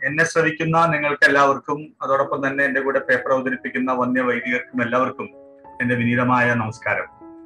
എന്നെ ശ്രവിക്കുന്ന നിങ്ങൾക്ക് എല്ലാവർക്കും അതോടൊപ്പം തന്നെ എന്റെ കൂടെ പേപ്പർ അവതരിപ്പിക്കുന്ന വന്യ വൈദികർക്കും എല്ലാവർക്കും എന്റെ വിനീതമായ നമസ്കാരം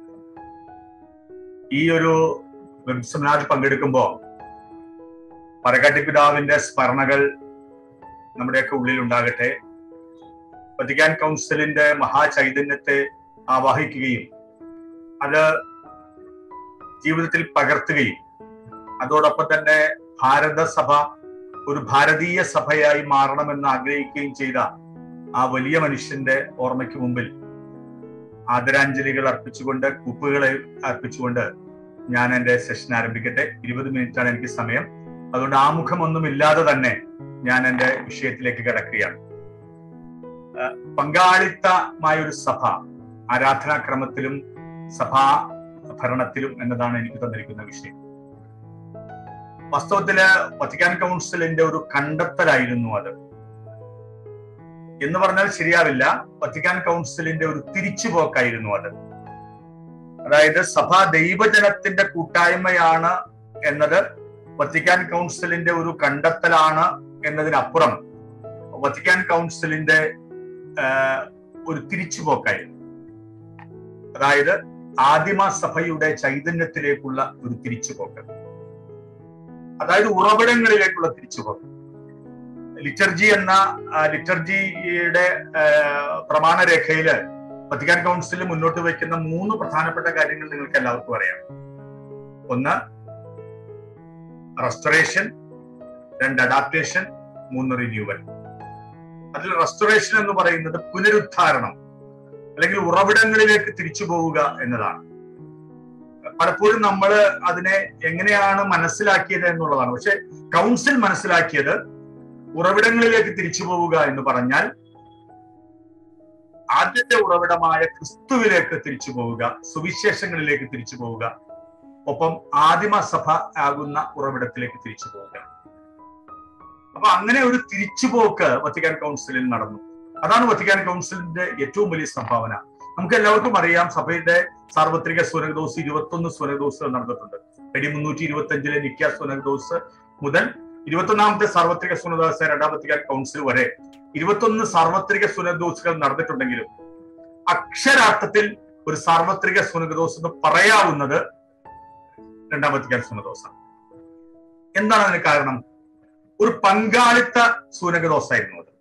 ഈ ഒരു വെബ് സെമിനാറിൽ പങ്കെടുക്കുമ്പോൾ പറകാട്ടി പിതാവിന്റെ സ്മരണകൾ നമ്മുടെയൊക്കെ ഉള്ളിൽ ഉണ്ടാകട്ടെ വത്തിക്കാൻ കൗൺസിലിന്റെ മഹാചൈതന്യത്തെ ആവാഹിക്കുകയും അത് ജീവിതത്തിൽ പകർത്തുകയും അതോടൊപ്പം തന്നെ ഭാരതസഭ ഒരു ഭാരതീയ സഭയായി മാറണമെന്ന് ആഗ്രഹിക്കുകയും ചെയ്ത ആ വലിയ മനുഷ്യന്റെ ഓർമ്മയ്ക്ക് മുമ്പിൽ ആദരാഞ്ജലികൾ അർപ്പിച്ചുകൊണ്ട് കുപ്പുകളെ അർപ്പിച്ചുകൊണ്ട് ഞാൻ എന്റെ സെഷൻ ആരംഭിക്കട്ടെ ഇരുപത് മിനിറ്റാണ് എനിക്ക് സമയം അതുകൊണ്ട് ആമുഖമൊന്നും ഇല്ലാതെ തന്നെ ഞാൻ എന്റെ വിഷയത്തിലേക്ക് കിടക്കുകയാണ് പങ്കാളിത്തമായ ഒരു സഭ ആരാധനാക്രമത്തിലും സഭാ ഭരണത്തിലും എന്നതാണ് എനിക്ക് തന്നിരിക്കുന്ന വിഷയം വാസ്തവത്തില് വത്തിക്കാൻ കൗൺസിലിന്റെ ഒരു കണ്ടെത്തലായിരുന്നു അത് എന്ന് പറഞ്ഞാൽ ശരിയാവില്ല വത്തിക്കാൻ കൗൺസിലിന്റെ ഒരു തിരിച്ചുപോക്കായിരുന്നു അത് അതായത് സഭ ദൈവജനത്തിന്റെ കൂട്ടായ്മയാണ് എന്നത് വത്തിക്കാൻ കൗൺസിലിന്റെ ഒരു കണ്ടെത്തലാണ് എന്നതിനപ്പുറം വത്തിക്കാൻ കൗൺസിലിന്റെ ഒരു തിരിച്ചുപോക്കായിരുന്നു അതായത് ആദിമ സഭയുടെ ചൈതന്യത്തിലേക്കുള്ള ഒരു തിരിച്ചുപോക്ക് അതായത് ഉറവിടങ്ങളിലേക്കുള്ള തിരിച്ചുപോക്ക് ലിറ്റർജി എന്ന ലിറ്റർജിയുടെ പ്രമാണരേഖയില് വത്തിക്കാൻ കൗൺസിൽ മുന്നോട്ട് വയ്ക്കുന്ന മൂന്ന് പ്രധാനപ്പെട്ട കാര്യങ്ങൾ നിങ്ങൾക്ക് എല്ലാവർക്കും അറിയാം ഒന്ന് റെസ്റ്റോറേഷൻ രണ്ട് അഡാപ്റ്റേഷൻ മൂന്ന് റിന്യൂവൽ അതിൽ റെസ്റ്റോറേഷൻ എന്ന് പറയുന്നത് പുനരുദ്ധാരണം അല്ലെങ്കിൽ ഉറവിടങ്ങളിലേക്ക് തിരിച്ചു പോവുക എന്നതാണ് പലപ്പോഴും നമ്മൾ അതിനെ എങ്ങനെയാണ് മനസ്സിലാക്കിയത് എന്നുള്ളതാണ് പക്ഷെ കൗൺസിൽ മനസ്സിലാക്കിയത് ഉറവിടങ്ങളിലേക്ക് തിരിച്ചു പോവുക എന്ന് പറഞ്ഞാൽ ആദ്യത്തെ ഉറവിടമായ ക്രിസ്തുവിലേക്ക് തിരിച്ചു പോവുക സുവിശേഷങ്ങളിലേക്ക് തിരിച്ചു പോവുക ഒപ്പം ആദിമ സഭ ആകുന്ന ഉറവിടത്തിലേക്ക് തിരിച്ചു പോവുക അപ്പൊ അങ്ങനെ ഒരു തിരിച്ചുപോക്ക് വത്തിക്കാൻ കൗൺസിലിൽ നടന്നു അതാണ് വത്തിക്കാൻ കൗൺസിലിന്റെ ഏറ്റവും വലിയ സംഭാവന നമുക്ക് എല്ലാവർക്കും അറിയാം സഭയുടെ സാർവത്രിക സ്വനകദോസ് ഇരുപത്തൊന്ന് സ്വനകദോസുകൾ നടന്നിട്ടുണ്ട് എടി മുന്നൂറ്റി ഇരുപത്തി അഞ്ചിലെ നിക്ക സ്വനകദോസ് മുതൽ ഇരുപത്തൊന്നാമത്തെ സാർവത്രിക സുനദോസ് രണ്ടാം വത്തിക്കാൻ കൗൺസിൽ വരെ ഇരുപത്തൊന്ന് സാർവത്രിക സുനദോസുകൾ നടന്നിട്ടുണ്ടെങ്കിലും അക്ഷരാർത്ഥത്തിൽ ഒരു സാർവത്രിക സുനകദോസ് എന്ന് പറയാവുന്നത് രണ്ടാം വത്തിക്കാൻ സുനദോസാണ് എന്താണ് അതിന് കാരണം ഒരു പങ്കാളിത്ത സൂനകദോസായിരുന്നു അത്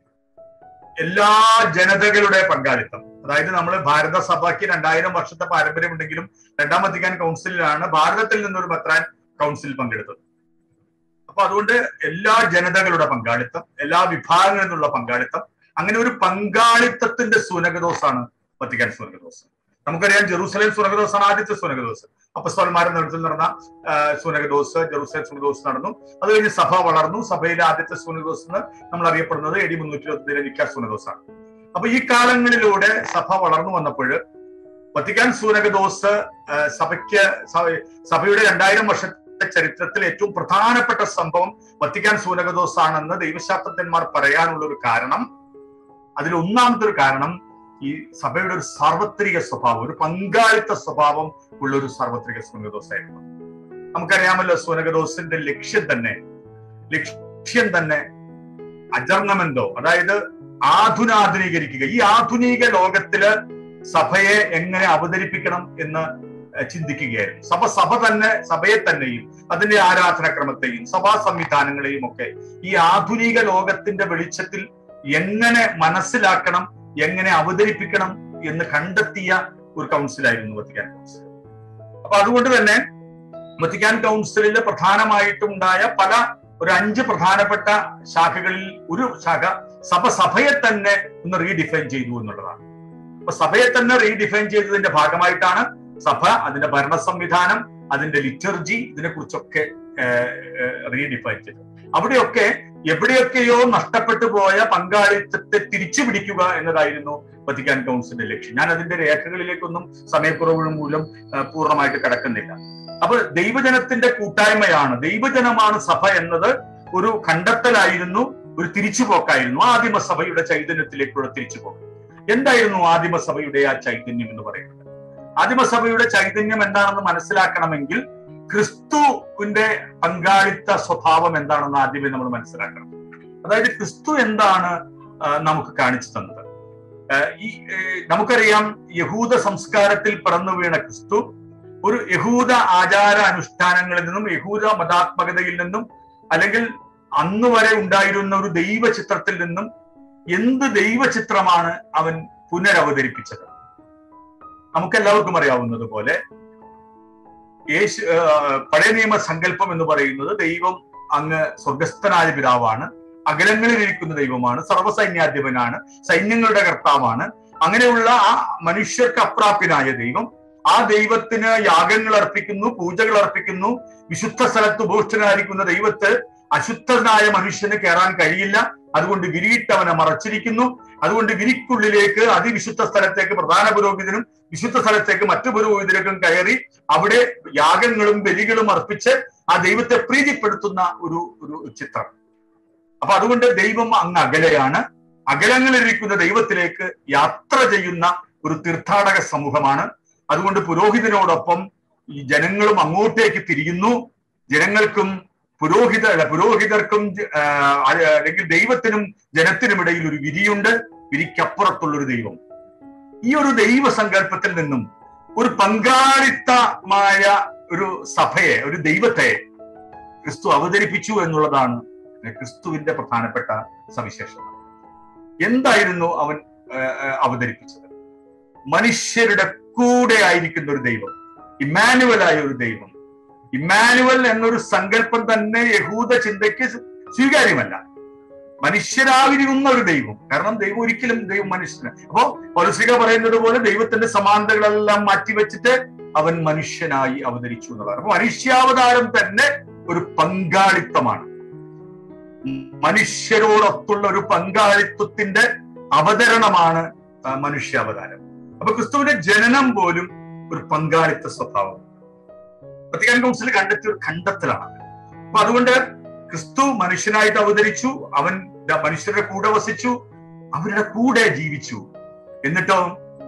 എല്ലാ ജനതകളുടെ പങ്കാളിത്തം അതായത് നമ്മൾ ഭാരത സഭയ്ക്ക് രണ്ടായിരം വർഷത്തെ പാരമ്പര്യമുണ്ടെങ്കിലും രണ്ടാം വത്തിക്കാൻ കൗൺസിലിലാണ് ഭാരതത്തിൽ നിന്നൊരു മെത്രാൻ കൗൺസിൽ പങ്കെടുത്തത് അപ്പൊ അതുകൊണ്ട് എല്ലാ ജനതകളുടെ പങ്കാളിത്തം എല്ലാ വിഭാഗങ്ങളിൽ നിന്നുള്ള പങ്കാളിത്തം അങ്ങനെ ഒരു പങ്കാളിത്തത്തിന്റെ സൂനകദോസാണ് വത്തിക്കാൻ സൂനകദോസ് നമുക്കറിയാം ജെറൂസലേം സുനകദോസാണ് ആദ്യത്തെ സുനകദോസ് അപ്പസ്തോന്മാരുടെ നേതൃത്വത്തിൽ നടന്ന സുനകദോസ് ജെറൂസലേം സുനകദോസ് നടന്നു അത് കഴിഞ്ഞ് സഭ വളർന്നു സഭയിലെ ആദ്യത്തെ സുനകദോസ് എന്ന് നമ്മൾ അറിയപ്പെടുന്നത് എടി മുന്നൂറ്റി ഇരുപത്തിലെ നിക്ക സുനകദോസാണ് അപ്പൊ ഈ കാലങ്ങളിലൂടെ സഭ വളർന്നു വന്നപ്പോൾ വത്തിക്കാൻ സൂനകദോസ് സഭയ്ക്ക് സഭയുടെ രണ്ടായിരം വർഷത്തെ ചരിത്രത്തിൽ ഏറ്റവും പ്രധാനപ്പെട്ട സംഭവം വത്തിക്കാൻ സൂനകദോസ് ആണെന്ന് ദൈവശാസ്ത്രജ്ഞന്മാർ പറയാനുള്ള ഒരു കാരണം അതിൽ ഒന്നാമത്തെ ഒരു കാരണം ഈ സഭയുടെ ഒരു സാർവത്രിക സ്വഭാവം ഒരു പങ്കാളിത്ത സ്വഭാവം ഉള്ള ഒരു സാർവത്രിക സുനകദോസായിരുന്നു നമുക്കറിയാമല്ലോ സുനകദോസിന്റെ ലക്ഷ്യം തന്നെ ലക്ഷ്യം തന്നെ അജർണമെന്തോ അതായത് ആധുനാധുനീകരിക്കുക ഈ ആധുനിക ലോകത്തില് സഭയെ എങ്ങനെ അവതരിപ്പിക്കണം എന്ന് ചിന്തിക്കുകയായിരുന്നു സഭ സഭ തന്നെ സഭയെ തന്നെയും അതിന്റെ ആരാധനാക്രമത്തെയും സഭാ സംവിധാനങ്ങളെയും ഒക്കെ ഈ ആധുനിക ലോകത്തിന്റെ വെളിച്ചത്തിൽ എങ്ങനെ മനസ്സിലാക്കണം എങ്ങനെ അവതരിപ്പിക്കണം എന്ന് കണ്ടെത്തിയ ഒരു കൗൺസിലായിരുന്നു വത്തിക്കാൻ കൗൺസിൽ അപ്പൊ അതുകൊണ്ട് തന്നെ വത്തിക്കാൻ കൗൺസിലിൽ പ്രധാനമായിട്ടുണ്ടായ പല ഒരു അഞ്ച് പ്രധാനപ്പെട്ട ശാഖകളിൽ ഒരു ശാഖ സഭ സഭയെ തന്നെ ഒന്ന് റീഡിഫൈൻ ചെയ്തു എന്നുള്ളതാണ് അപ്പൊ സഭയെ തന്നെ റീഡിഫൈൻ ചെയ്തതിന്റെ ഭാഗമായിട്ടാണ് സഭ അതിന്റെ ഭരണ സംവിധാനം അതിന്റെ ലിറ്റർജി ഇതിനെ കുറിച്ചൊക്കെ റീഡിഫൈൻ ചെയ്തത് അവിടെയൊക്കെ എവിടെയൊക്കെയോ നഷ്ടപ്പെട്ടു പോയ പങ്കാളിത്തത്തെ തിരിച്ചു പിടിക്കുക എന്നതായിരുന്നു വത്തിക്കാൻ കൗൺസിലിന്റെ ലക്ഷ്യം ഞാൻ അതിന്റെ രേഖകളിലേക്കൊന്നും സമയക്കുറവ് മൂലം പൂർണ്ണമായിട്ട് കിടക്കുന്നില്ല അപ്പൊ ദൈവജനത്തിന്റെ കൂട്ടായ്മയാണ് ദൈവജനമാണ് സഭ എന്നത് ഒരു കണ്ടെത്തലായിരുന്നു ഒരു തിരിച്ചുപോക്കായിരുന്നു ആദിമസഭയുടെ ചൈതന്യത്തിലേക്കുള്ള തിരിച്ചുപോക്ക് എന്തായിരുന്നു ആദിമസഭയുടെ ആ ചൈതന്യം എന്ന് പറയുന്നത് ആദിമസഭയുടെ ചൈതന്യം എന്താണെന്ന് മനസ്സിലാക്കണമെങ്കിൽ ക്രിസ്തുവിന്റെ പങ്കാളിത്ത സ്വഭാവം എന്താണെന്ന് ആദ്യമേ നമ്മൾ മനസ്സിലാക്കണം അതായത് ക്രിസ്തു എന്താണ് ആ, നമുക്ക് കാണിച്ചു തന്നത് ആ, ഈ ഏ, നമുക്കറിയാം യഹൂദ സംസ്കാരത്തിൽ പിറന്നു വീണ ക്രിസ്തു ഒരു യഹൂദ ആചാര അനുഷ്ഠാനങ്ങളിൽ നിന്നും യഹൂദ മതാത്മകതയിൽ നിന്നും അല്ലെങ്കിൽ അന്ന് വരെ ഉണ്ടായിരുന്ന ഒരു ദൈവ ചിത്രത്തിൽ നിന്നും എന്ത് ദൈവചിത്രമാണ് അവൻ പുനരവതരിപ്പിച്ചത് നമുക്കെല്ലാവർക്കും അറിയാവുന്നത് പോലെ യേശു ആ, പഴയ നിയമ സങ്കല്പം എന്ന് പറയുന്നത് ദൈവം അങ്ങ് സ്വർഗസ്ഥനായ പിതാവാണ് അകലങ്ങളിൽ ഇരിക്കുന്ന ദൈവമാണ് സർവ്വസൈന്യാധിപനാണ് സൈന്യങ്ങളുടെ കർത്താവാണ് അങ്ങനെയുള്ള ആ മനുഷ്യർക്ക് അപ്രാപ്യനായ ദൈവം ആ ദൈവത്തിന് യാഗങ്ങൾ അർപ്പിക്കുന്നു പൂജകൾ അർപ്പിക്കുന്നു വിശുദ്ധ സ്ഥലത്ത് ഉപോഷ്ടനായിരിക്കുന്ന ദൈവത്തെ അശുദ്ധനായ മനുഷ്യന് കയറാൻ കഴിയില്ല അതുകൊണ്ട് വിരിയിട്ട് അവനെ മറച്ചിരിക്കുന്നു അതുകൊണ്ട് വിരിക്കുള്ളിലേക്ക് അതിവിശുദ്ധ സ്ഥലത്തേക്ക് പ്രധാന പുരോഹിതനും വിശുദ്ധ സ്ഥലത്തേക്ക് മറ്റു പുരോഹിതർക്കും കയറി അവിടെ യാഗങ്ങളും ബലികളും അർപ്പിച്ച് ആ ദൈവത്തെ പ്രീതിപ്പെടുത്തുന്ന ഒരു ഒരു ചിത്രം അപ്പൊ അതുകൊണ്ട് ദൈവം അങ്ങ് അകലെയാണ് അകലങ്ങളിലിരിക്കുന്ന ദൈവത്തിലേക്ക് യാത്ര ചെയ്യുന്ന ഒരു തീർത്ഥാടക സമൂഹമാണ് അതുകൊണ്ട് പുരോഹിതനോടൊപ്പം ഈ ജനങ്ങളും അങ്ങോട്ടേക്ക് തിരിയുന്നു ജനങ്ങൾക്കും പുരോഹിത അല്ല, പുരോഹിതർക്കും ആ, അല്ലെങ്കിൽ ദൈവത്തിനും ജനത്തിനും ഇടയിൽ ഒരു വിരിയുണ്ട് വിരിക്കപ്പുറത്തുള്ള ഒരു ദൈവം ഈ ഒരു ദൈവ സങ്കല്പത്തിൽ നിന്നും ഒരു പങ്കാളിത്തമായ ഒരു സഭയെ ഒരു ദൈവത്തെ ക്രിസ്തു അവതരിപ്പിച്ചു എന്നുള്ളതാണ് ക്രിസ്തുവിന്റെ പ്രധാനപ്പെട്ട സവിശേഷത എന്തായിരുന്നു അവൻ ആ, ആ, അവതരിപ്പിച്ചത് മനുഷ്യരുടെ കൂടെ ആയിരിക്കുന്ന ഒരു ദൈവം ഇമ്മാനുവലായ ഒരു ദൈവം ഇമ്മാനുവൽ എന്നൊരു സങ്കല്പം തന്നെ യഹൂദ ചിന്തയ്ക്ക് സ്വീകാര്യമല്ല മനുഷ്യരാവിരിക്കുന്ന ഒരു ദൈവം കാരണം ദൈവം ഒരിക്കലും ദൈവം മനുഷ്യന് അപ്പോ പൗരസ്ലിക പറയുന്നത് പോലെ ദൈവത്തിന്റെ സമാനതകളെല്ലാം മാറ്റിവെച്ചിട്ട് അവൻ മനുഷ്യനായി അവതരിച്ചു എന്നുള്ളതാണ് അപ്പൊ മനുഷ്യാവതാരം തന്നെ ഒരു പങ്കാളിത്തമാണ് മനുഷ്യരോടൊത്തുള്ള ഒരു പങ്കാളിത്വത്തിന്റെ അവതരണമാണ് ആ, മനുഷ്യാവതാരം അപ്പൊ ക്രിസ്തുവിന്റെ ജനനം പോലും ഒരു പങ്കാളിത്ത സ്വഭാവം വത്തിക്കാൻ കൗൺസിൽ കണ്ടെത്തിയ ഒരു കണ്ടെത്തലാണ് അപ്പൊ അതുകൊണ്ട് ക്രിസ്തു മനുഷ്യനായിട്ട് അവതരിച്ചു അവൻ ദ- മനുഷ്യരുടെ കൂടെ വസിച്ചു അവരുടെ കൂടെ ജീവിച്ചു എന്നിട്ടോ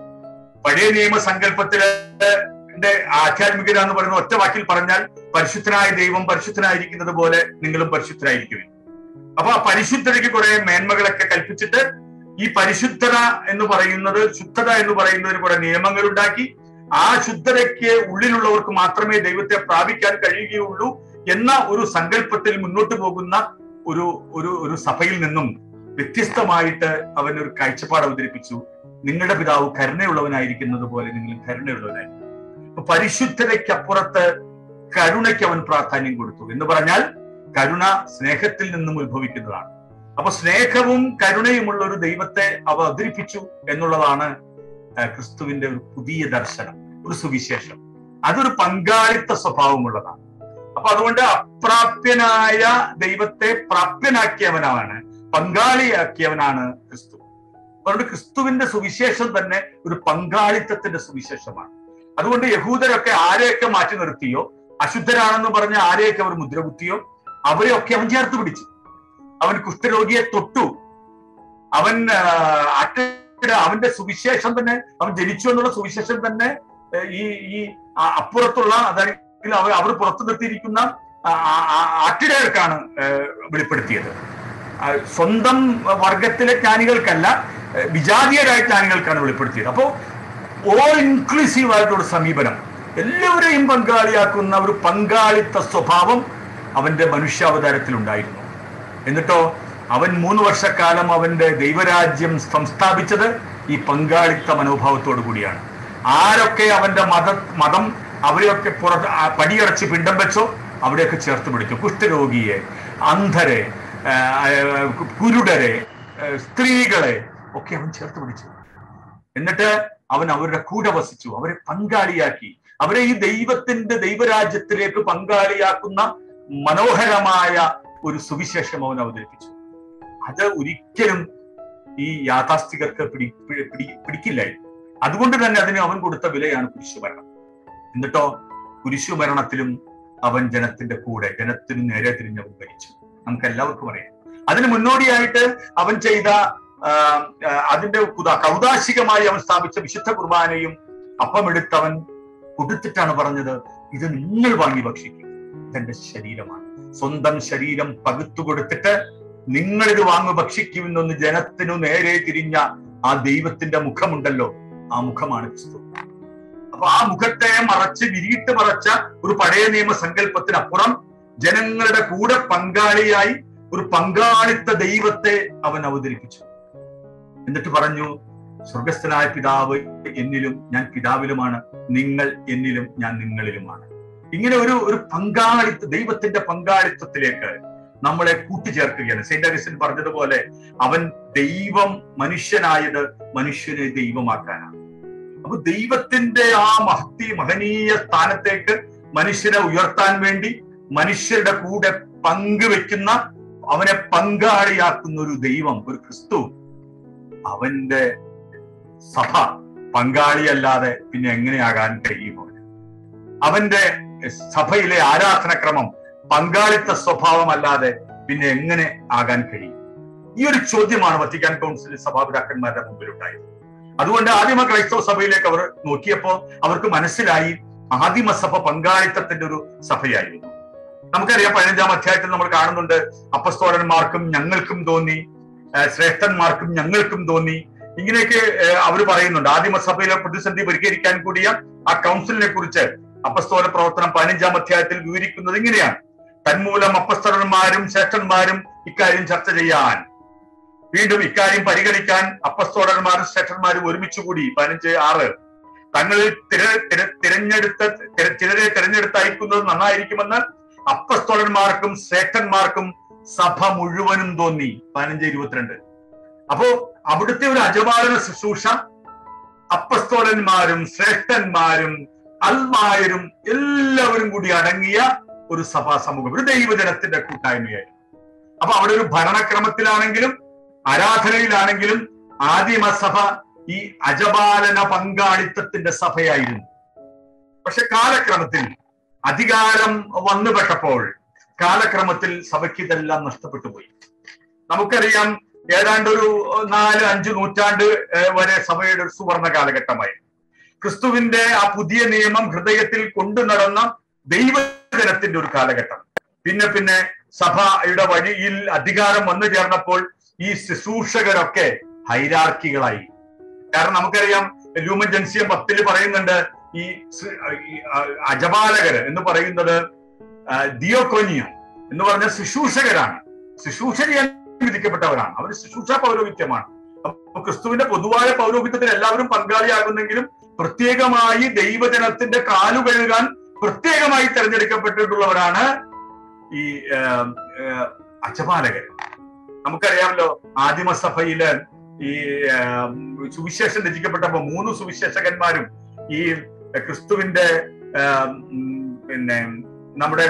പഴയ നിയമ സങ്കല്പത്തില് ന്റെ ആധ്യാത്മികത എന്ന് പറയുന്ന ഒറ്റ വാക്കിൽ പറഞ്ഞാൽ പരിശുദ്ധനായ ദൈവം പരിശുദ്ധനായിരിക്കുന്നത് പോലെ നിങ്ങളും പരിശുദ്ധരായിരിക്കും അപ്പൊ ആ പരിശുദ്ധതയ്ക്ക് കുറെ മേന്മകളൊക്കെ കൽപ്പിച്ചിട്ട് ഈ പരിശുദ്ധത എന്ന് പറയുന്നത് ശുദ്ധത എന്ന് പറയുന്നതിന് കുറെ നിയമങ്ങൾ ഉണ്ടാക്കി ആ ശുദ്ധതയ്ക്ക് ഉള്ളിലുള്ളവർക്ക് മാത്രമേ ദൈവത്തെ പ്രാപിക്കാൻ കഴിയുകയുള്ളൂ എന്ന ഒരു സങ്കല്പത്തിൽ മുന്നോട്ട് പോകുന്ന ഒരു ഒരു ഒരു സഭയിൽ നിന്നും വ്യത്യസ്തമായിട്ട് അവൻ ഒരു കാഴ്ചപ്പാട് അവതരിപ്പിച്ചു നിങ്ങളുടെ പിതാവ് കരുണയുള്ളവനായിരിക്കുന്നത് പോലെ നിങ്ങൾ കരുണയുള്ളവനായിരിക്കും അപ്പൊ പരിശുദ്ധതയ്ക്കപ്പുറത്ത് കരുണയ്ക്ക് അവൻ പ്രാധാന്യം കൊടുത്തു എന്ന് പറഞ്ഞാൽ കരുണ സ്നേഹത്തിൽ നിന്നും ഉത്ഭവിക്കുന്നതാണ് അപ്പൊ സ്നേഹവും കരുണയുമുള്ള ഒരു ദൈവത്തെ അവ അവതരിപ്പിച്ചു എന്നുള്ളതാണ് ആ, ക്രിസ്തുവിന്റെ ഒരു പുതിയ ദർശനം ഒരു സുവിശേഷം അതൊരു പങ്കാളിത്ത സ്വഭാവമുള്ളതാണ് അപ്പൊ അതുകൊണ്ട് അപ്രാപ്യനായ ദൈവത്തെ പ്രാപ്യനാക്കിയവനാണ് പങ്കാളിയാക്കിയവനാണ് ക്രിസ്തു അതുകൊണ്ട് ക്രിസ്തുവിന്റെ സുവിശേഷം തന്നെ ഒരു പങ്കാളിത്തത്തിന്റെ സുവിശേഷമാണ് അതുകൊണ്ട് യഹൂദരൊക്കെ ആരെയൊക്കെ മാറ്റി നിർത്തിയോ അശുദ്ധരാണെന്ന് പറഞ്ഞ ആരെയൊക്കെ അവർ മുദ്രകുത്തിയോ അവരെയൊക്കെ അവൻ ചേർത്ത് പിടിച്ചു അവൻ കുഷ്ഠരോഗിയെ തൊട്ടു അവൻ ആ, അറ്റ അവന്റെ സുവിശേഷം തന്നെ അവൻ ജനിച്ചു എന്നുള്ള സുവിശേഷം തന്നെ ഏ, ഈ ഈ ആ- അപ്പുറത്തുള്ള അതായത് അവർ അവർ പുറത്തു നിർത്തിയിരിക്കുന്ന ആ- ആ- ആ- ആട്ടിടയർക്കാണ് ഏ, വെളിപ്പെടുത്തിയത് ആ, സ്വന്തം വർഗത്തിലെ ജ്ഞാനികൾക്കല്ല ഏ, വിജാതീയരായ ജ്ഞാനികൾക്കാണ് വെളിപ്പെടുത്തിയത് അപ്പോ ഓൾ ഇൻക്ലൂസീവ് ആയിട്ടുള്ള സമീപനം എല്ലാവരെയും പങ്കാളിയാക്കുന്ന ഒരു പങ്കാളിത്ത സ്വഭാവം അവന്റെ മനുഷ്യാവതാരത്തിൽ ഉണ്ടായിരുന്നു എന്നിട്ടോ അവൻ മൂന്ന് വർഷക്കാലം അവന്റെ ദൈവരാജ്യം സംസ്ഥാപിച്ചത് ഈ പങ്കാളിത്ത മനോഭാവത്തോടു കൂടിയാണ് ആരൊക്കെ അവന്റെ മത മതം അവരെയൊക്കെ പുറത്ത് ആ പടിയടച്ച് പിണ്ടം വെച്ചോ അവിടെയൊക്കെ ചേർത്ത് പിടിച്ചു കുഷ്ഠരോഗിയെ അന്ധരെ ആ, ആ, കുരുടരെ ആ, സ്ത്രീകളെ ഒക്കെ അവൻ ചേർത്ത് പിടിച്ചു എന്നിട്ട് അവൻ അവരുടെ കൂടെ വസിച്ചു അവരെ പങ്കാളിയാക്കി അവരെ ഈ ദൈവത്തിന്റെ ദൈവരാജ്യത്തിലേക്ക് പങ്കാളിയാക്കുന്ന മനോഹരമായ ഒരു സുവിശേഷം അവൻ അവതരിപ്പിച്ചു അത് ഒരിക്കലും ഈ യാഥാസ്ഥികർക്ക് പിടി പിടി- പിടി- പിടിക്കില്ലായിരുന്നു അതുകൊണ്ട് തന്നെ അതിന് അവൻ കൊടുത്ത വിലയാണ് കുരിശുമരണം എന്നിട്ടോ കുരിശുമരണത്തിലും അവൻ ജനത്തിന്റെ കൂടെ ജനത്തിന് നേരെ തിരിഞ്ഞവൻ ഭരിച്ചു നമുക്ക് എല്ലാവർക്കും അറിയാം അതിന് മുന്നോടിയായിട്ട് അവൻ ചെയ്ത ആ, ആ, അതിന്റെ കുത- കൗതാശികമായി അവൻ സ്ഥാപിച്ച വിശുദ്ധ കുർബാനയും അപ്പമെടുത്തവൻ കൊടുത്തിട്ടാണ് പറഞ്ഞത് ഇത് നിങ്ങൾ വാങ്ങി ഭക്ഷിക്കും ഇതെന്റെ ശരീരമാണ് സ്വന്തം ശരീരം പകുത്തു കൊടുത്തിട്ട് നിങ്ങളിത് വാങ്ങു ഭക്ഷിക്കുമെന്നൊന്ന് ജനത്തിനു നേരെ തിരിഞ്ഞ ആ ദൈവത്തിന്റെ മുഖമുണ്ടല്ലോ ആ മുഖമാണ് ക്രിസ്തു അപ്പൊ ആ മുഖത്തെ മറച്ച് വിരിയിട്ട് മറച്ച ഒരു പഴയ നിയമ സങ്കല്പത്തിനപ്പുറം ജനങ്ങളുടെ കൂടെ പങ്കാളിയായി ഒരു പങ്കാളിത്ത ദൈവത്തെ അവൻ അവതരിപ്പിച്ചു എന്നിട്ട് പറഞ്ഞു സ്വർഗസ്ഥനായ പിതാവ് എന്നിലും ഞാൻ പിതാവിലുമാണ് നിങ്ങൾ എന്നിലും ഞാൻ നിങ്ങളിലുമാണ് ഇങ്ങനെ ഒരു ഒരു പങ്കാളിത്ത ദൈവത്തിന്റെ പങ്കാളിത്തത്തിലേക്ക് നമ്മളെ കൂട്ടിച്ചേർക്കുകയാണ് സെന്റ് അഗസ്റ്റിൻ പറഞ്ഞതുപോലെ അവൻ ദൈവം മനുഷ്യനായത് മനുഷ്യനെ ദൈവമാക്കാനാണ് അപ്പൊ ദൈവത്തിന്റെ ആ മഹത്തി മഹനീയ സ്ഥാനത്തേക്ക് മനുഷ്യനെ ഉയർത്താൻ വേണ്ടി മനുഷ്യരുടെ കൂടെ പങ്കുവെക്കുന്ന അവനെ പങ്കാളിയാക്കുന്ന ഒരു ദൈവം ഒരു ക്രിസ്തു അവന്റെ സഭ പങ്കാളിയല്ലാതെ പിന്നെ എങ്ങനെയാകാൻ കഴിയുമോ അവന്റെ സഭയിലെ ആരാധനക്രമം പങ്കാളിത്ത സ്വഭാവമല്ലാതെ പിന്നെ എങ്ങനെ ആകാൻ കഴിയും ഈ ഒരു ചോദ്യമാണ് വത്തിക്കാൻ കൗൺസിൽ സഭാപിതാക്കന്മാരുടെ മുമ്പിലുണ്ടായത് അതുകൊണ്ട് ആദിമ ക്രൈസ്തവ സഭയിലേക്ക് അവർ നോക്കിയപ്പോൾ അവർക്ക് മനസ്സിലായി ആദിമസഭ പങ്കാളിത്തത്തിന്റെ ഒരു സഭയായിരുന്നു നമുക്കറിയാം പതിനഞ്ചാം അധ്യായത്തിൽ നമ്മൾ കാണുന്നുണ്ട് അപ്പസ്തോലന്മാർക്കും ഞങ്ങൾക്കും തോന്നി ശ്രേഷ്ഠന്മാർക്കും ഞങ്ങൾക്കും തോന്നി ഇങ്ങനെയൊക്കെ അവർ പറയുന്നുണ്ട് ആദിമസഭയിലെ പ്രതിസന്ധി പരിഹരിക്കാൻ കൂടിയ ആ കൗൺസിലിനെ കുറിച്ച് അപ്പസ്തോല പ്രവർത്തനം പതിനഞ്ചാം അധ്യായത്തിൽ വിവരിക്കുന്നത് ഇങ്ങനെയാണ് തന്മൂലം അപ്പസ്തോലന്മാരും ശ്രേഷ്ഠന്മാരും ഇക്കാര്യം ചർച്ച ചെയ്യാൻ വീണ്ടും ഇക്കാര്യം പരിഗണിക്കാൻ അപ്പസ്തോലന്മാരും ശ്രേഷ്ഠന്മാരും ഒരുമിച്ച് കൂടി പതിനഞ്ച് ആറ് തങ്ങളിൽ തിര തിരഞ്ഞെടുത്ത ചിലരെ തിരഞ്ഞെടുത്ത് അയക്കുന്നത് നന്നായിരിക്കുമെന്ന് അപ്പസ്തോലന്മാർക്കും ശ്രേഷ്ഠന്മാർക്കും സഭ മുഴുവനും തോന്നി പതിനഞ്ച് ഇരുപത്തിരണ്ട് അപ്പോ അവിടുത്തെ ഒരു അജപാലന ശുശ്രൂഷ അപ്പസ്തോലന്മാരും ശ്രേഷ്ഠന്മാരും അൽമായരും എല്ലാവരും കൂടി അടങ്ങിയ ഒരു സഭാ സമൂഹം ഒരു ദൈവജനത്തിന്റെ കൂട്ടായ്മയായിരുന്നു അപ്പൊ അവിടെ ഒരു ഭരണക്രമത്തിലാണെങ്കിലും ആരാധനയിലാണെങ്കിലും ആദിമസഭ ഈ അജപാലന പങ്കാളിത്തത്തിന്റെ സഭയായിരുന്നു പക്ഷെ കാലക്രമത്തിൽ അധികാരം വന്നുപെട്ടപ്പോൾ കാലക്രമത്തിൽ സഭയ്ക്ക് ഇതെല്ലാം നഷ്ടപ്പെട്ടു പോയി നമുക്കറിയാം ഏതാണ്ട് ഒരു നാല് അഞ്ച് നൂറ്റാണ്ട് വരെ സഭയുടെ ഒരു സുവർണ കാലഘട്ടമായിരുന്നു ക്രിസ്തുവിന്റെ ആ പുതിയ നിയമം ഹൃദയത്തിൽ കൊണ്ടു നടന്ന ദൈവജനത്തിന്റെ ഒരു കാലഘട്ടം പിന്നെ പിന്നെ സഭയുടെ വഴിയിൽ അധികാരം വന്നു ചേർന്നപ്പോൾ ഈ ശുശ്രൂഷകരൊക്കെ ഹൈരാർക്കികളായി കാരണം നമുക്കറിയാം ലൂമൻ ജൻസിയം പത്തില് പറയുന്നുണ്ട് ഈ അജപാലകര് എന്ന് പറയുന്നത് ദിയോക്കോനിയ എന്ന് പറഞ്ഞ ശുശ്രൂഷകരാണ് ശുശ്രൂഷ ചെയ്യാൻ വിധിക്കപ്പെട്ടവരാണ് അവർ ശുശ്രൂഷ പൗരോഹിത്യമാണ് അപ്പൊ ക്രിസ്തുവിന്റെ പൊതുവായ പൗരോഹിത്യത്തിൽ എല്ലാവരും പങ്കാളിയാകുന്നെങ്കിലും പ്രത്യേകമായി ദൈവജനത്തിന്റെ കാലു കഴുകാൻ പ്രത്യേകമായി തെരഞ്ഞെടുക്കപ്പെട്ടിട്ടുള്ളവരാണ് ഈ അജപാലകർ നമുക്കറിയാമല്ലോ ആദിമസഭയില് ഈ സുവിശേഷം രചിക്കപ്പെട്ടപ്പോ മൂന്ന് സുവിശേഷകന്മാരും ഈ ക്രിസ്തുവിന്റെ പിന്നെ നമ്മുടെ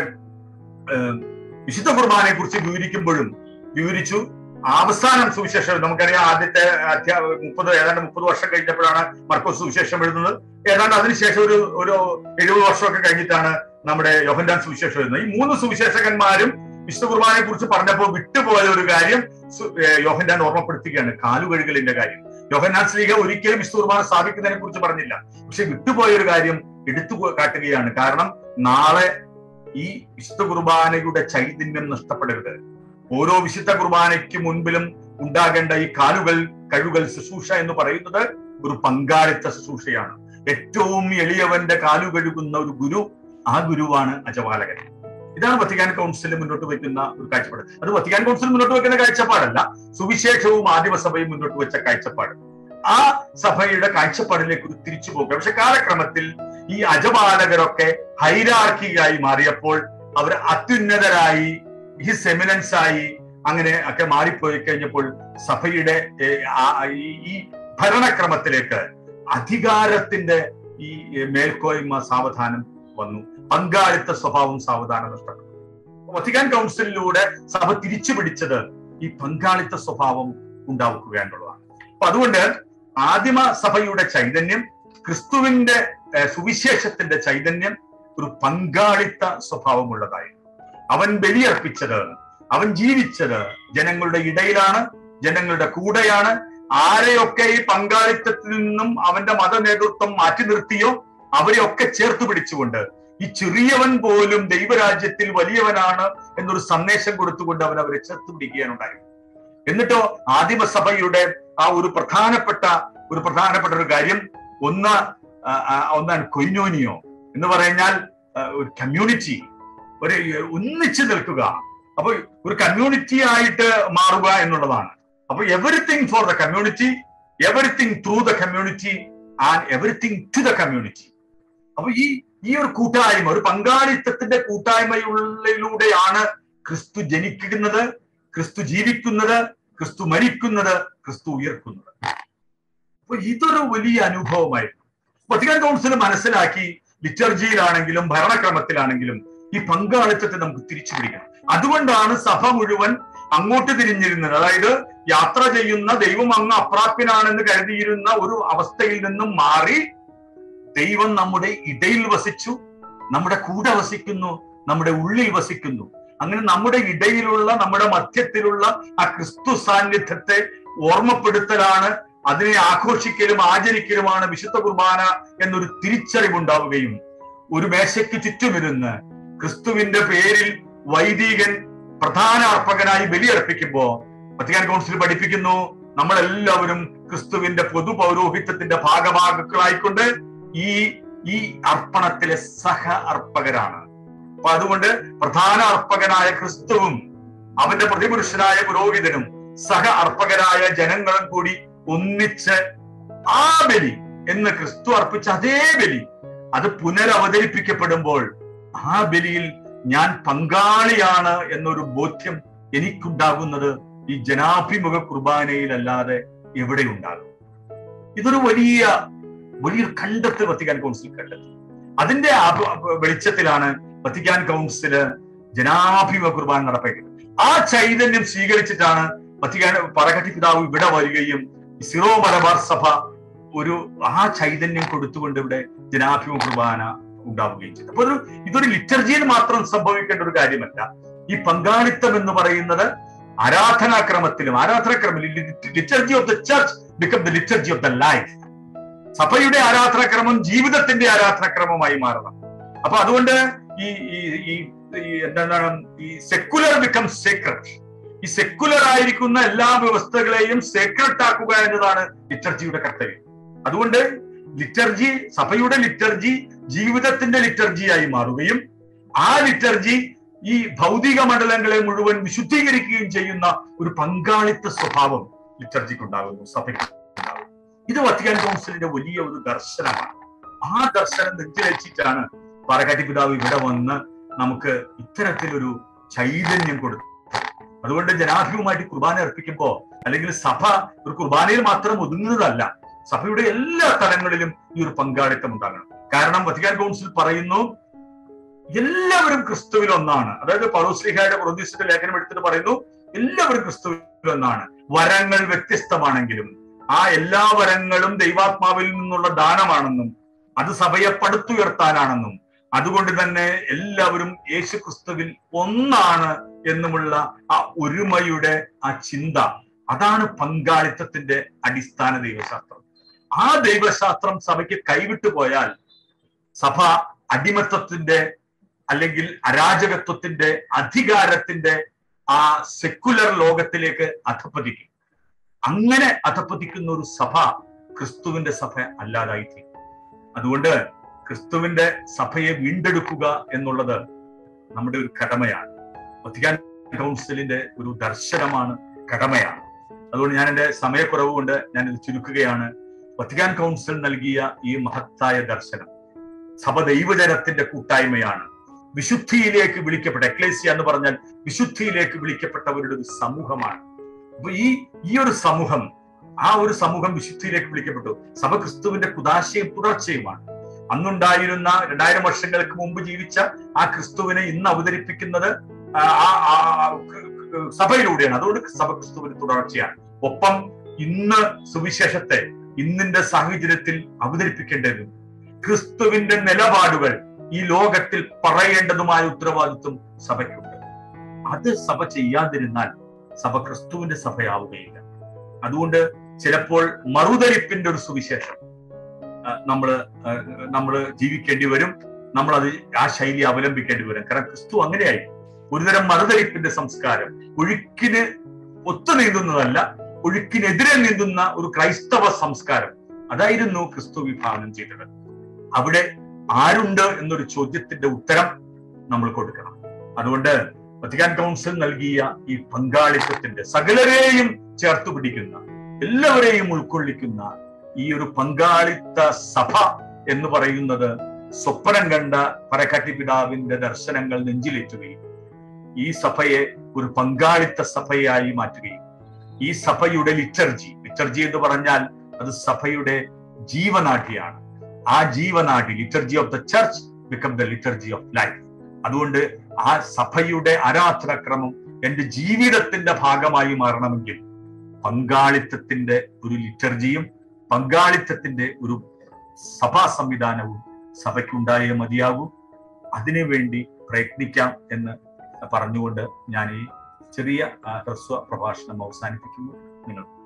വിശുദ്ധ കുർബാനയെ കുറിച്ച് വിവരിക്കുമ്പോഴും വിവരിച്ചു അവസാനം സുവിശേഷം നമുക്കറിയാം ആദ്യത്തെ അധ്യാ മുപ്പത് ഏതാണ്ട് മുപ്പത് വർഷം കഴിഞ്ഞപ്പോഴാണ് മർക്കോസ് സുവിശേഷം എഴുതുന്നത് ഏതാണ്ട് അതിനുശേഷം ഒരു ഒരു എഴുപത് വർഷമൊക്കെ കഴിഞ്ഞിട്ടാണ് നമ്മുടെ യോഹൻഡാൻ സുവിശേഷം എഴുതുന്നത് ഈ മൂന്ന് സുവിശേഷകന്മാരും വിശുദ്ധ കുർബാനയെ കുറിച്ച് പറഞ്ഞപ്പോൾ വിട്ടുപോയ ഒരു കാര്യം യോഹൻഡാൻ ഓർമ്മപ്പെടുത്തുകയാണ് കാലുകഴുകലിന്റെ കാര്യം യോഹന്നാൻ സ്ലീഹ ഒരിക്കലും വിശുദ്ധ കുർബാന സ്ഥാപിക്കുന്നതിനെ കുറിച്ച് പറഞ്ഞില്ല പക്ഷെ വിട്ടുപോയ ഒരു കാര്യം എടുത്തു കാട്ടുകയാണ് കാരണം നാളെ ഈ വിശുദ്ധ കുർബാനയുടെ ചൈതന്യം നഷ്ടപ്പെടരുത് ഓരോ വിശുദ്ധ കുർബാനയ്ക്ക് മുൻപിലും ഉണ്ടാകേണ്ട ഈ കാലുകൾ കഴുകൽ ശുശ്രൂഷ എന്ന് പറയുന്നത് ഒരു പങ്കാളിത്ത ശുശ്രൂഷയാണ് ഏറ്റവും എളിയവന്റെ കാലു കഴുകുന്ന ഒരു ഗുരു ആ ഗുരുവാണ് അജപാലകൻ ഇതാണ് വത്തിക്കാൻ കൗൺസിൽ മുന്നോട്ട് വയ്ക്കുന്ന ഒരു കാഴ്ചപ്പാട് അത് വത്തിക്കാൻ കൗൺസിൽ മുന്നോട്ട് വെക്കുന്ന കാഴ്ചപ്പാടല്ല സുവിശേഷവും ആദിമസഭയും മുന്നോട്ട് വെച്ച കാഴ്ചപ്പാട് ആ സഭയുടെ കാഴ്ചപ്പാടിലേക്ക് ഒരു തിരിച്ചു പോകുക പക്ഷെ കാലക്രമത്തിൽ ഈ അജപാലകരൊക്കെ ഹൈരാർക്കിയായി മാറിയപ്പോൾ അവർ അത്യുന്നതരായി ഈ സെമിനൻസ് ആയി അങ്ങനെ ഒക്കെ മാറിപ്പോയി കഴിഞ്ഞപ്പോൾ സഭയുടെ ഈ ഭരണക്രമത്തിലേക്ക് അധികാരത്തിന്റെ ഈ മേൽക്കോയ്മ സാവധാനം വന്നു പങ്കാളിത്ത സ്വഭാവം സാവധാനം നഷ്ടപ്പെട്ടു വത്തിക്കാൻ കൗൺസിലിലൂടെ സഭ തിരിച്ചു പിടിച്ചത് ഈ പങ്കാളിത്ത സ്വഭാവം ഉണ്ടാക്കുക എന്നുള്ളതാണ് അപ്പൊ അതുകൊണ്ട് ആദിമ സഭയുടെ ചൈതന്യം ക്രിസ്തുവിന്റെ സുവിശേഷത്തിന്റെ ചൈതന്യം ഒരു പങ്കാളിത്ത സ്വഭാവമുള്ളതായിരുന്നു അവൻ ബലിയർപ്പിച്ചത് അവൻ ജീവിച്ചത് ജനങ്ങളുടെ ഇടയിലാണ് ജനങ്ങളുടെ കൂടെയാണ് ആരെയൊക്കെ ഈ പങ്കാളിത്തത്തിൽ നിന്നും അവന്റെ മത നേതൃത്വം മാറ്റി നിർത്തിയോ അവരെയൊക്കെ ചേർത്ത് പിടിച്ചുകൊണ്ട് ഈ ചെറിയവൻ പോലും ദൈവരാജ്യത്തിൽ വലിയവനാണ് എന്നൊരു സന്ദേശം കൊടുത്തുകൊണ്ട് അവൻ അവരെ ചേർത്ത് പിടിക്കുകയാണുണ്ടായത് എന്നിട്ടോ ആദിമസഭയുടെ ആ ഒരു പ്രധാനപ്പെട്ട ഒരു പ്രധാനപ്പെട്ട ഒരു കാര്യം ഒന്ന് ആ, ആ, ഒന്നാണ് കൊയിനോനിയോ എന്ന് പറഞ്ഞാൽ ആ, ഒരു കമ്മ്യൂണിറ്റി ഒരു ഒന്നിച്ചു നിൽക്കുക അപ്പൊ ഒരു കമ്മ്യൂണിറ്റി ആയിട്ട് മാറുക എന്നുള്ളതാണ് അപ്പൊ everything for the community everything through the community and everything to the community അപ്പൊ ഈ ഈ ഒരു കൂട്ടായ്മ ഒരു പങ്കാളിത്തത്തിന്റെ കൂട്ടായ്മയുള്ളിലൂടെയാണ് ക്രിസ്തു ജനിക്കുന്നത് ക്രിസ്തു ജീവിക്കുന്നത് ക്രിസ്തു മരിക്കുന്നത് ക്രിസ്തു ഉയർക്കുന്നത് അപ്പൊ ഇതൊരു വലിയ അനുഭവമായിരുന്നു വത്തിക്കാൻ കൗൺസിൽ മനസ്സിലാക്കി ലിറ്റർജിയിലാണെങ്കിലും ഭരണക്രമത്തിലാണെങ്കിലും ഈ പങ്കാളിത്തത്തെ നമുക്ക് തിരിച്ചു പിടിക്കണം അതുകൊണ്ടാണ് സഭ മുഴുവൻ അങ്ങോട്ട് തിരിഞ്ഞിരുന്നത് അതായത് യാത്ര ചെയ്യുന്ന ദൈവം അങ്ങ് അപ്രാപ്യനാണെന്ന് കരുതിയിരുന്ന ഒരു അവസ്ഥയിൽ നിന്നും മാറി ദൈവം നമ്മുടെ ഇടയിൽ വസിച്ചു നമ്മുടെ കൂടെ വസിക്കുന്നു നമ്മുടെ ഉള്ളിൽ വസിക്കുന്നു അങ്ങനെ നമ്മുടെ ഇടയിലുള്ള നമ്മുടെ മധ്യത്തിലുള്ള ആ ക്രിസ്തു സാന്നിധ്യത്തെ ഓർമ്മപ്പെടുത്തലാണ് അതിനെ ആഘോഷിക്കലും ആചരിക്കലുമാണ് വിശുദ്ധ കുർബാന എന്നൊരു തിരിച്ചറിവുണ്ടാവുകയും ഒരു മേശയ്ക്ക് ചുറ്റുമിരുന്ന് ക്രിസ്തുവിന്റെ പേരിൽ വൈദികൻ പ്രധാന അർപ്പകനായി ബലിയർപ്പിക്കുമ്പോ വത്തിക്കാൻ കൗൺസിൽ പഠിപ്പിക്കുന്നു നമ്മളെല്ലാവരും ക്രിസ്തുവിന്റെ പൊതു പൗരോഹിത്യത്തിന്റെ ഭാഗഭാഗങ്ങളായിക്കൊണ്ട് ഈ ഈ അർപ്പണത്തിലെ സഹ അർപ്പകരാണ് അപ്പൊ അതുകൊണ്ട് പ്രധാന അർപ്പകനായ ക്രിസ്തുവും അവന്റെ പ്രതിപുരുഷനായ പുരോഹിതനും സഹ അർപ്പകരായ ജനങ്ങളും കൂടി ഒന്നിച്ച് ആ ബലി എന്ന് ക്രിസ്തു അർപ്പിച്ച അതേ ബലി അത് പുനരവതരിപ്പിക്കപ്പെടുമ്പോൾ ആ ബലിയിൽ ഞാൻ പങ്കാളിയാണ് എന്നൊരു ബോധ്യം എനിക്കുണ്ടാകുന്നത് ഈ ജനാഭിമുഖ കുർബാനയിലല്ലാതെ എവിടെ ഉണ്ടാകും ഇതൊരു വലിയ വലിയൊരു കണ്ടെത്തൽ വത്തിക്കാൻ കൗൺസിൽ കണ്ടെത്തി അതിന്റെ അപ- അപ- വെളിച്ചത്തിലാണ് വത്തിക്കാൻ കൗൺസില് ജനാഭിമുഖ കുർബാന നടപ്പിക്കുന്നത് ആ ചൈതന്യം സ്വീകരിച്ചിട്ടാണ് വത്തിക്കാൻ പറകട്ടി പിതാവ് ഇവിടെ വരികയും ഈ സിറോ മലബാർ സഭ ഒരു ആ ചൈതന്യം കൊടുത്തുകൊണ്ട് ഇവിടെ ജനാഭിമുഖ കുർബാന ഉണ്ടാവുകയും ചെയ്തു അപ്പൊ ഒരു ഇതൊരു ലിറ്റർജിയിൽ മാത്രം സംഭവിക്കേണ്ട ഒരു കാര്യമല്ല ഈ പങ്കാളിത്തം എന്ന് പറയുന്നത് ആരാധനാക്രമത്തിലും ആരാധനാക്രമം liturgy of the church become the liturgy of the life സഭയുടെ ആരാധനാക്രമം ജീവിതത്തിന്റെ ആരാധനാക്രമമായി മാറണം അപ്പൊ അതുകൊണ്ട് ഈ ഈ ഈ ഈ എന്താണ് ഈ സെക്കുലർ ബിക്കം സേക്രട്ട് ഈ സെക്കുലർ ആയിരിക്കുന്ന എല്ലാ വ്യവസ്ഥകളെയും സേക്രട്ട് ആക്കുക എന്നതാണ് ലിറ്റർജിയുടെ കർത്തവ്യം അതുകൊണ്ട് ലിറ്റർജി സഭയുടെ ലിറ്റർജി ജീവിതത്തിന്റെ ലിറ്റർജിയായി മാറുകയും ആ ലിറ്റർജി ഈ ഭൗതിക മണ്ഡലങ്ങളെ മുഴുവൻ വിശുദ്ധീകരിക്കുകയും ചെയ്യുന്ന ഒരു പങ്കാളിത്ത സ്വഭാവം ലിറ്റർജിക്ക് ഉണ്ടാകുന്നു സഭയ്ക്ക് ഉണ്ടാകുന്നു ഇത് വത്തിക്കാൻ കൗൺസിലിന്റെ വലിയ ഒരു ദർശനമാണ് ആ ദർശനം നെഞ്ചിലച്ചിട്ടാണ് പാറക്കാട്ടി പിതാവ് ഇവിടെ വന്ന് നമുക്ക് ഇത്തരത്തിലൊരു ചൈതന്യം കൊടുത്തു അതുകൊണ്ട് ജനാധിപത്യമായിട്ട് കുർബാന അർപ്പിക്കുമ്പോ അല്ലെങ്കിൽ സഭ ഒരു കുർബാനയിൽ മാത്രം ഒതുങ്ങുന്നതല്ല സഭയുടെ എല്ലാ തലങ്ങളിലും ഈ ഒരു പങ്കാളിത്തം ഉണ്ടാകണം കാരണം വത്തിക്കാൻ കൗൺസിൽ പറയുന്നു എല്ലാവരും ക്രിസ്തുവിൽ ഒന്നാണ് അതായത് പൗലോസ്ലിഹായുടെ പ്രൊദ്യൂസിന്റെ ലേഖനം എടുത്തിട്ട് പറയുന്നു എല്ലാവരും ക്രിസ്തുവിൽ ഒന്നാണ് വരങ്ങൾ വ്യത്യസ്തമാണെങ്കിലും ആ എല്ലാ വരങ്ങളും ദൈവാത്മാവിൽ നിന്നുള്ള ദാനമാണെന്നും അത് സഭയെ പടുത്തുയർത്താനാണെന്നും അതുകൊണ്ട് തന്നെ എല്ലാവരും യേശു ക്രിസ്തുവിൽ ഒന്നാണ് എന്നുമുള്ള ആ ഒരുമയുടെ ആ ചിന്ത അതാണ് പങ്കാളിത്തത്തിന്റെ അടിസ്ഥാന ദൈവശാസ്ത്രം ആ ദൈവശാസ്ത്രം സഭയ്ക്ക് കൈവിട്ടു പോയാൽ സഭ അടിമത്തത്തിന്റെ അല്ലെങ്കിൽ അരാജകത്വത്തിന്റെ അധികാരത്തിന്റെ ആ സെക്കുലർ ലോകത്തിലേക്ക് അധപ്പതിക്കും അങ്ങനെ അധപ്പതിക്കുന്ന ഒരു സഭ ക്രിസ്തുവിന്റെ സഭ അല്ലാതായിത്തീരും അതുകൊണ്ട് ക്രിസ്തുവിന്റെ സഭയെ വീണ്ടെടുക്കുക എന്നുള്ളത് നമ്മുടെ ഒരു കടമയാണ് വത്തിക്കാൻ കൗൺസിലിന്റെ ഒരു ദർശനമാണ് കടമയാണ് അതുകൊണ്ട് ഞാൻ എന്റെ സമയക്കുറവ് കൊണ്ട് ഞാൻ ഇത് ചുരുക്കുകയാണ് വത്തിക്കാൻ കൗൺസിൽ നൽകിയ ഈ മഹത്തായ ദർശനം സഭ ദൈവജനത്തിന്റെ കൂട്ടായ്മയാണ് വിശുദ്ധിയിലേക്ക് വിളിക്കപ്പെട്ട എക്ലേസിയ എന്ന് പറഞ്ഞാൽ വിശുദ്ധിയിലേക്ക് വിളിക്കപ്പെട്ടവരുടെ ഒരു സമൂഹമാണ് അപ്പൊ ഈ ഈ ഒരു സമൂഹം ആ ഒരു സമൂഹം വിശുദ്ധിയിലേക്ക് വിളിക്കപ്പെട്ടു സഭ ക്രിസ്തുവിന്റെ കുതാശയും തുടർച്ചയുമാണ് അന്നുണ്ടായിരുന്ന രണ്ടായിരം വർഷങ്ങൾക്ക് മുമ്പ് ജീവിച്ച ആ ക്രിസ്തുവിനെ ഇന്ന് അവതരിപ്പിക്കുന്നത് ആ ആ- ആ- സഭയിലൂടെയാണ് അതുകൊണ്ട് സഭ ക്രിസ്തുവിന് തുടർച്ചയാണ് ഒപ്പം ഇന്ന് സുവിശേഷത്തെ ഇന്നിന്റെ സാഹചര്യത്തിൽ അവതരിപ്പിക്കേണ്ടതും ക്രിസ്തുവിന്റെ നിലപാടുകൾ ഈ ലോകത്തിൽ പറയേണ്ടതുമായ ഉത്തരവാദിത്വം സഭയ്ക്കുണ്ട് അത് സഭ ചെയ്യാതിരുന്നാൽ സഭ ക്രിസ്തുവിന്റെ സഭയാവുകയില്ല അതുകൊണ്ട് ചിലപ്പോൾ മറുതരിപ്പിന്റെ ഒരു സുവിശേഷം ആ, നമ്മള് ആ, നമ്മള് ജീവിക്കേണ്ടി വരും നമ്മൾ അത് ആ ശൈലി അവലംബിക്കേണ്ടി വരും കാരണം ക്രിസ്തു അങ്ങനെയായി ഒരുതരം മറുതരിപ്പിന്റെ സംസ്കാരം ഒഴുക്കിന് ഒത്തു നീന്തുന്നതല്ല ഒഴുക്കിനെതിരെ നീന്തുന്ന ഒരു ക്രൈസ്തവ സംസ്കാരം അതായിരുന്നു ക്രിസ്തു വിഭാവനം ചെയ്തത് അവിടെ ആരുണ്ട് എന്നൊരു ചോദ്യത്തിന്റെ ഉത്തരം നമ്മൾ കൊടുക്കണം അതുകൊണ്ട് വത്തിക്കാൻ കൗൺസിൽ നൽകിയ ഈ പങ്കാളിത്തത്തിന്റെ സകലരെയും ചേർത്ത് പിടിക്കുന്ന എല്ലാവരെയും ഉൾക്കൊള്ളിക്കുന്ന ഈ ഒരു പങ്കാളിത്ത സഭ എന്ന് പറയുന്നത് സ്വപ്നം കണ്ട പരക്കാട്ടി പിതാവിന്റെ ദർശനങ്ങൾ നെഞ്ചിലേറ്റുകയും ഈ സഭയെ ഒരു പങ്കാളിത്ത സഭയായി മാറ്റുകയും ഈ സഭയുടെ ലിറ്റർജി ലിറ്റർജി എന്ന് പറഞ്ഞാൽ അത് സഭയുടെ ജീവനാഠിയാണ് ആ ജീവനാഠി liturgy of the church become the liturgy of life അതുകൊണ്ട് ആ സഭയുടെ ആരാധനക്രമം എന്റെ ജീവിതത്തിന്റെ ഭാഗമായി മാറണമെങ്കിൽ പങ്കാളിത്തത്തിന്റെ ഒരു ലിറ്റർജിയും പങ്കാളിത്തത്തിന്റെ ഒരു സഭാ സംവിധാനവും സഭയ്ക്കുണ്ടായേ മതിയാകൂ അതിനുവേണ്ടി പ്രയത്നിക്കാം എന്ന് പറഞ്ഞുകൊണ്ട് ഞാൻ ഈ ചെറിയ ഹ്രസ്വ പ്രഭാഷണം അവസാനിപ്പിക്കുന്നു നിങ്ങൾ